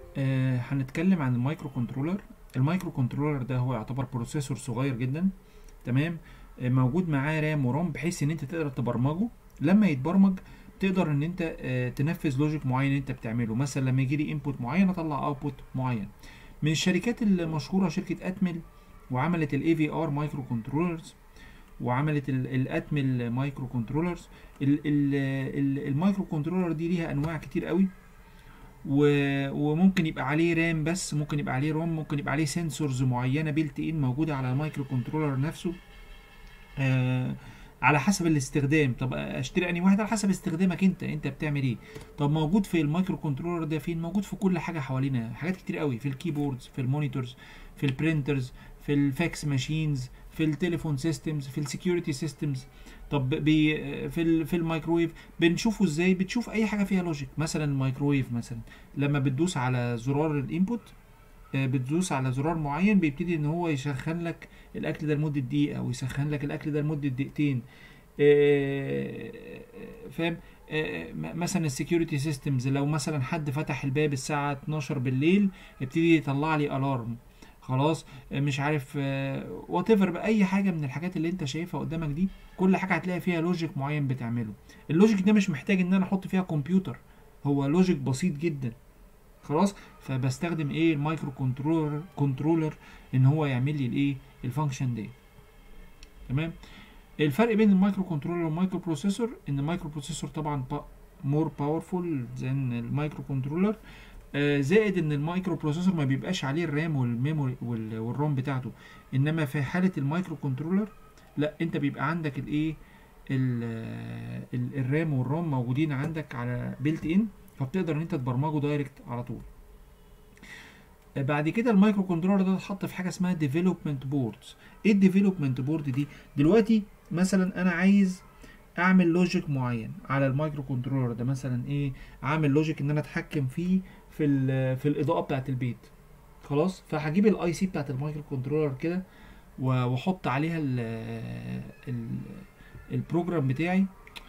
آه هنتكلم عن المايكرو كنترولر المايكرو كنترولر ده هو يعتبر بروسيسور صغير جدا تمام آه موجود معاه رام وروم بحيث ان انت تقدر تبرمجه لما يتبرمج تقدر ان انت آه تنفذ لوجيك معين انت بتعمله مثلا لما يجي لي انبوت معين اطلع اوتبوت معين من الشركات المشهوره شركه اتمل وعملت الاي في ار مايكرو كنترولرز وعملت الاتمل مايكرو كنترولرز المايكرو كنترولر دي ليها انواع كتير قوي وممكن يبقى عليه رام بس ممكن يبقى عليه روم ممكن يبقى عليه سنسورز معينه بيلت ان موجوده على المايكرو كنترولر نفسه آه على حسب الاستخدام طب اشتري انهي واحد على حسب استخدامك انت انت بتعمل ايه طب موجود في المايكرو كنترولر ده فين موجود في كل حاجه حوالينا حاجات كتير قوي في الكيبوردز في المونيتورز في البرينترز في الفاكس ماشينز في التليفون سيستمز في السكيورتي سيستمز طب بي في ال في الميكرويف بنشوفه ازاي بتشوف اي حاجه فيها لوجيك مثلا الميكرويف مثلا لما بتدوس على زرار الانبوت بتدوس على زرار معين بيبتدي ان هو يسخن لك الاكل ده لمده دقيقه او يسخن لك الاكل ده لمده دقيقتين فاهم مثلا السكيورتي سيستمز لو مثلا حد فتح الباب الساعه 12 بالليل يبتدي يطلع لي الارم خلاص مش عارف وات ايفر باي حاجه من الحاجات اللي انت شايفها قدامك دي كل حاجه هتلاقي فيها لوجيك معين بتعمله اللوجيك ده مش محتاج ان انا احط فيها كمبيوتر هو لوجيك بسيط جدا خلاص فبستخدم ايه المايكرو كنترولر كنترولر ان هو يعمل لي الايه الفانكشن دي تمام الفرق بين المايكرو كنترولر والمايكرو بروسيسور ان المايكرو بروسيسور طبعا مور باورفول ذان المايكرو كنترولر آه زائد ان المايكرو بروسيسور ما بيبقاش عليه الرام والميموري والروم بتاعته انما في حاله المايكرو كنترولر لا انت بيبقى عندك الايه الرام والروم موجودين عندك على بيلت ان فبتقدر ان انت تبرمجه دايركت على طول آه بعد كده المايكرو كنترولر ده اتحط في حاجه اسمها ديفلوبمنت بوردز ايه الديفلوبمنت بورد دي دلوقتي مثلا انا عايز اعمل لوجيك معين على المايكرو كنترولر ده مثلا ايه عامل لوجيك ان انا اتحكم فيه في في الاضاءه بتاعه البيت خلاص فهجيب الاي سي بتاعه المايكرو كنترولر كده واحط عليها ال ال البروجرام بتاعي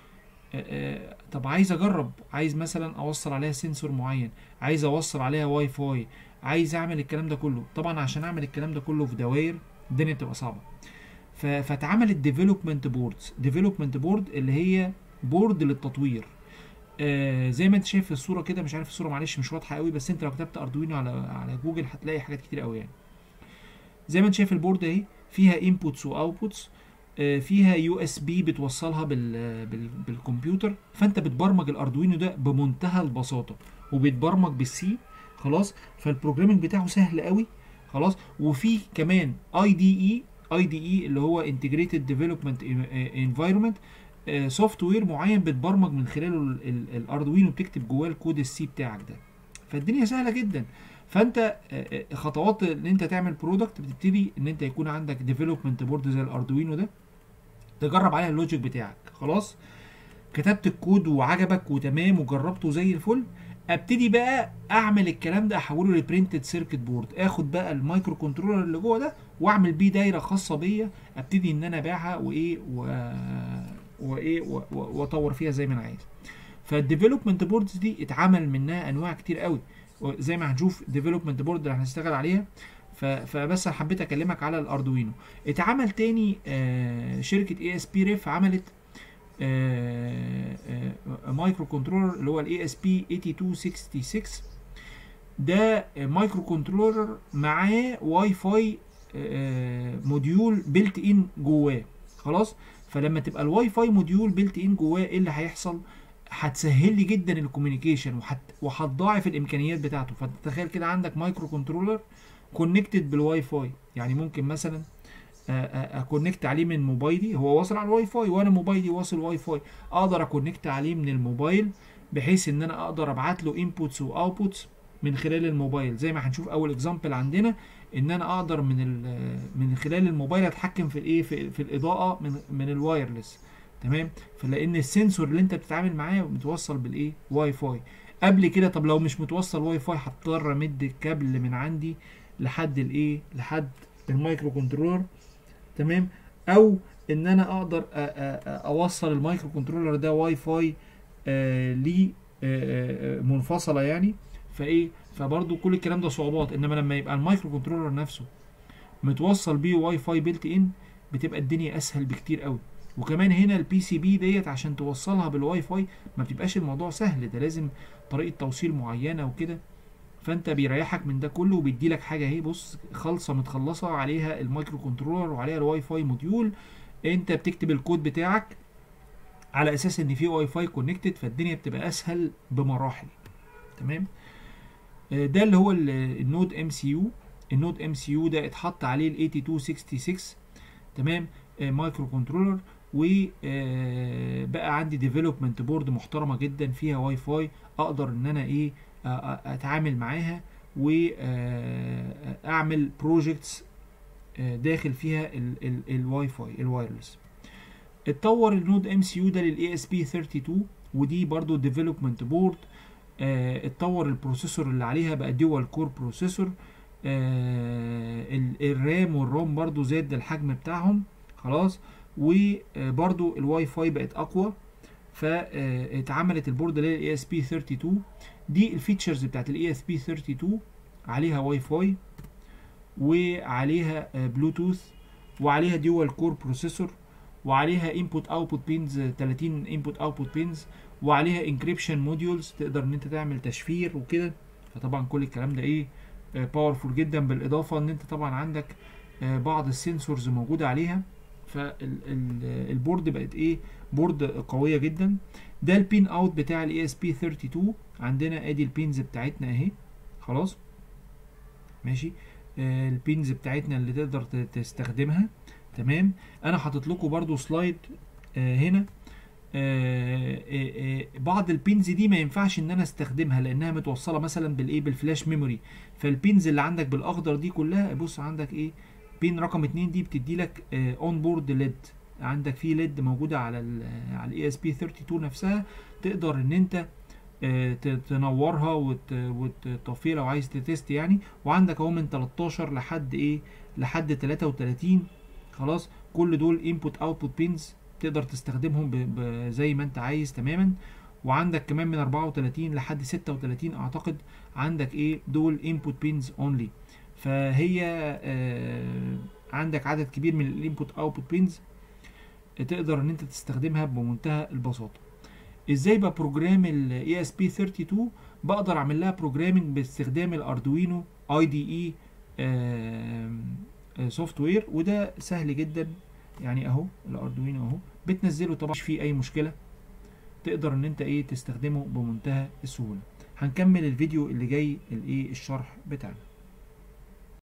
طب عايز اجرب عايز مثلا اوصل عليها سنسور معين عايز اوصل عليها واي فاي عايز اعمل الكلام ده كله طبعا عشان اعمل الكلام ده كله في دوائر الدنيا بتبقى صعبه فاتعملت ديفلوبمنت بوردز ديفلوبمنت بورد اللي هي بورد للتطوير آه زي ما انت شايف في الصوره كده مش عارف الصوره معلش مش واضحه قوي بس انت لو كتبت اردوينو على على جوجل هتلاقي حاجات كتير قوي يعني زي ما انت شايف البورد اهي فيها انبوتس واوتبوتس آه فيها يو اس بي بتوصلها بال بال بالكمبيوتر فانت بتبرمج الاردوينو ده بمنتهى البساطه وبيتبرمج بالسي خلاص فالبروجرامنج بتاعه سهل قوي خلاص وفي كمان اي دي اي اي دي اي اللي هو انتجريتد ديفلوبمنت انفايرمنت سوفت وير معين بتبرمج من خلاله الاردوينو بتكتب جواه الكود السي بتاعك ده فالدنيا سهله جدا فانت خطوات ان انت تعمل برودكت بتبتدي ان انت يكون عندك ديفلوبمنت بورد زي الاردوينو ده تجرب عليها اللوجيك بتاعك خلاص كتبت الكود وعجبك وتمام وجربته زي الفل ابتدي بقى اعمل الكلام ده احوله لبرنتد سيركت بورد اخد بقى المايكرو كنترولر اللي جوه ده واعمل بيه دايره خاصه بيا ابتدي ان انا ابيعها وايه و... وايه واطور فيها زي ما انا عايز فالديفلوبمنت بوردز دي اتعمل منها انواع كتير قوي زي ما هنشوف ديفلوبمنت بورد اللي هنشتغل عليها فبس حبيت اكلمك على الاردوينو اتعمل تاني آه شركه اي اس بي ريف عملت آه آه مايكرو كنترولر اللي هو الاي اس بي 8266 ده مايكرو كنترولر معاه واي فاي موديول بيلت ان جواه خلاص فلما تبقى الواي فاي موديول بيلت ان جواه ايه اللي هيحصل هتسهل لي جدا الكوميونيكيشن وهتضاعف الامكانيات بتاعته فتتخيل كده عندك مايكرو كنترولر كونكتد بالواي فاي يعني ممكن مثلا اكونكت عليه من موبايلي هو واصل على الواي فاي وانا موبايلي واصل واي فاي اقدر اكونكت عليه من الموبايل بحيث ان انا اقدر ابعت له انبوتس واوتبوتس من خلال الموبايل زي ما هنشوف اول اكزامبل عندنا ان انا اقدر من من خلال الموبايل اتحكم في الايه في, في الاضاءه من من الوايرلس تمام فلان السنسور اللي انت بتتعامل معاه متوصل بالايه واي فاي قبل كده طب لو مش متوصل واي فاي هضطر امد الكابل من عندي لحد الايه لحد المايكرو كنترولر تمام او ان انا اقدر اوصل المايكرو كنترولر ده واي فاي ليه منفصله يعني فايه فبرضو كل الكلام ده صعوبات انما لما يبقى المايكرو كنترولر نفسه متوصل بيه واي فاي بيلت ان بتبقى الدنيا اسهل بكتير قوي وكمان هنا البي سي بي ديت عشان توصلها بالواي فاي ما بتبقاش الموضوع سهل ده لازم طريقه توصيل معينه وكده فانت بيريحك من ده كله وبيدي لك حاجه اهي بص خالصه متخلصه عليها المايكرو كنترولر وعليها الواي فاي موديول انت بتكتب الكود بتاعك على اساس ان في واي فاي كونكتد فالدنيا بتبقى اسهل بمراحل تمام آه، ده اللي هو ال- النود ام سي يو النود ام سي يو ده اتحط عليه ال 8266 تمام آه، مايكرو كنترولر وبقى عندي ديفلوبمنت بورد محترمه جدا فيها واي فاي اقدر ان انا ايه آه، آه، اتعامل معاها واعمل بروجكتس داخل فيها ال- ال- الواي فاي الوايرلس اتطور النود ام سي يو ده للاي اس بي 32 ودي برضو ديفلوبمنت بورد اتطور البروسيسور اللي عليها بقى ديوال كور بروسيسور الرام والروم برضو زاد الحجم بتاعهم خلاص وبرضو الواي فاي بقت اقوى فاتعملت البورد اللي هي الاي اس بي 32 دي الفيتشرز بتاعت الاي اس بي 32 عليها واي فاي وعليها آه، بلوتوث وعليها ديوال كور بروسيسور وعليها انبوت اوتبوت بينز 30 انبوت اوتبوت بينز وعليها انكريبشن موديولز تقدر ان انت تعمل تشفير وكده فطبعا كل الكلام ده ايه باورفول جدا بالاضافه ان انت طبعا عندك آه، بعض السنسورز موجوده عليها فالبورد بقت ايه بورد قويه جدا ده البين اوت بتاع الاي اس بي 32 عندنا ادي البينز بتاعتنا اهي خلاص ماشي آه، البينز بتاعتنا اللي تقدر ت- تستخدمها تمام انا حاطط لكم برضو سلايد آه، هنا آه، آه، آه، بعض البينز دي ما ينفعش ان انا استخدمها لانها متوصله مثلا بالايه بالفلاش ميموري فالبينز اللي عندك بالاخضر دي كلها بص عندك ايه بين رقم اتنين دي بتدي لك اون بورد ليد عندك في ليد موجوده على ال على الاي اس بي 32 نفسها تقدر ان انت آه، ت- تنورها وت- وتطفيها لو عايز تتست يعني وعندك اهو من 13 لحد ايه لحد 33 خلاص كل دول انبوت اوتبوت بينز تقدر تستخدمهم ب... ب... زي ما انت عايز تماما وعندك كمان من 34 لحد 36 اعتقد عندك ايه دول انبوت بينز اونلي فهي آه عندك عدد كبير من الانبوت اوتبوت بينز تقدر ان انت تستخدمها بمنتهى البساطه ازاي ببروجرام الاي اس بي 32 بقدر اعمل لها بروجرامنج باستخدام الاردوينو اي دي اي سوفت وير وده سهل جدا يعني اهو الاردوينو اهو بتنزله طبعا مش فيه اي مشكله تقدر ان انت ايه تستخدمه بمنتهى السهوله هنكمل الفيديو اللي جاي الايه الشرح بتاعنا